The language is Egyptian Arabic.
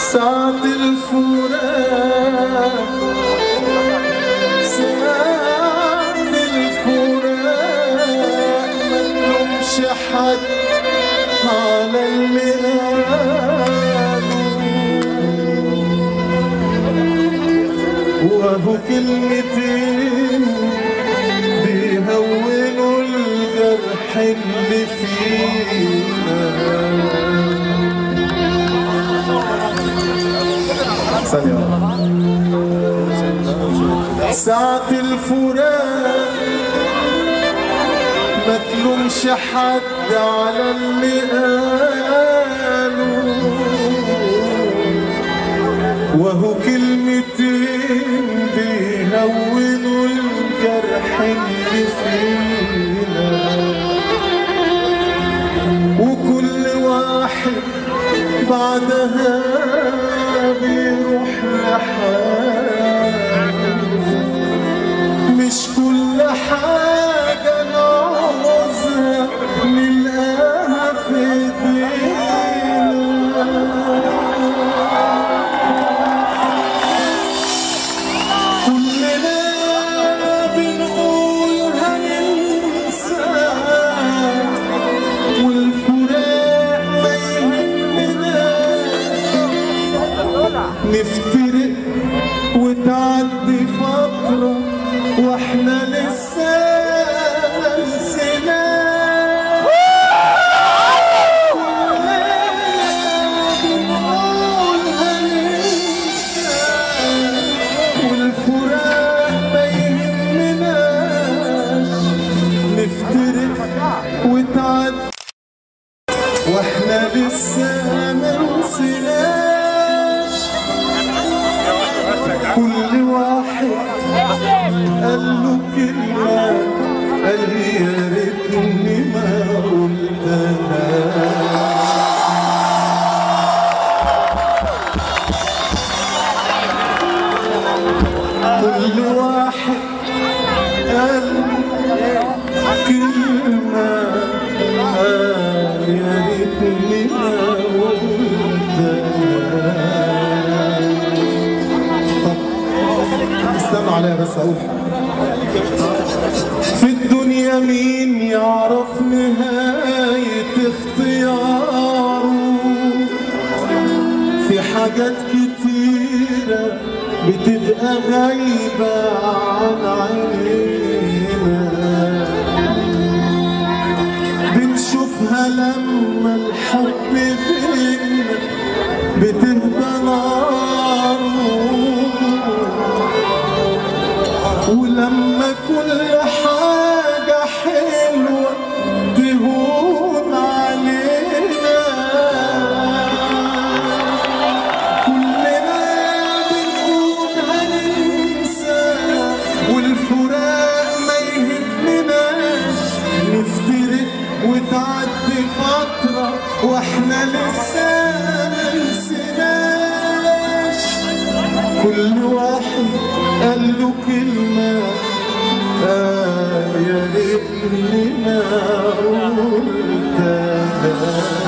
ساعة الفراق ساعة الفراق ما تلومش حد على اللي قالوا وهو كلمتين بيهونوا الجرح اللي فينا ثانية ساعة الفراق ما تلومش حد على اللي قالوا وهو كلمتين بيهونوا الجرح اللي فينا وكل واحد بعدها بيروح لحاله مش كل حاجة نعوزها نلقاها في ايدينا كلنا بنقول هننسى والفراق ما يهمناش نفترق وتعدي فترة واحنا لسه ما نسيناش بنقول هننسى والفراق ما يهمناش نفترق وتعدي واحنا لسه ما نسيناش كل واحد قال له كلمة قال لي يا ريتني ما قلتها كل واحد قال كلمة آه يا ريتني ما قلتها استنوا عليا بس اقول في الدنيا مين يعرف نهاية اختياره في حاجات كتيرة بتبقى غايبة عن عينينا بنشوفها لما الحب بينا بتهدى ناره ولما كل حاجة حلوة تهون علينا كلنا بنقول هننسى والفراق ما يهمناش نفترق وتعدي فترة واحنا لسه ما نسيناش كل واحد قال له كلمة آه يا ريتني ما قلتها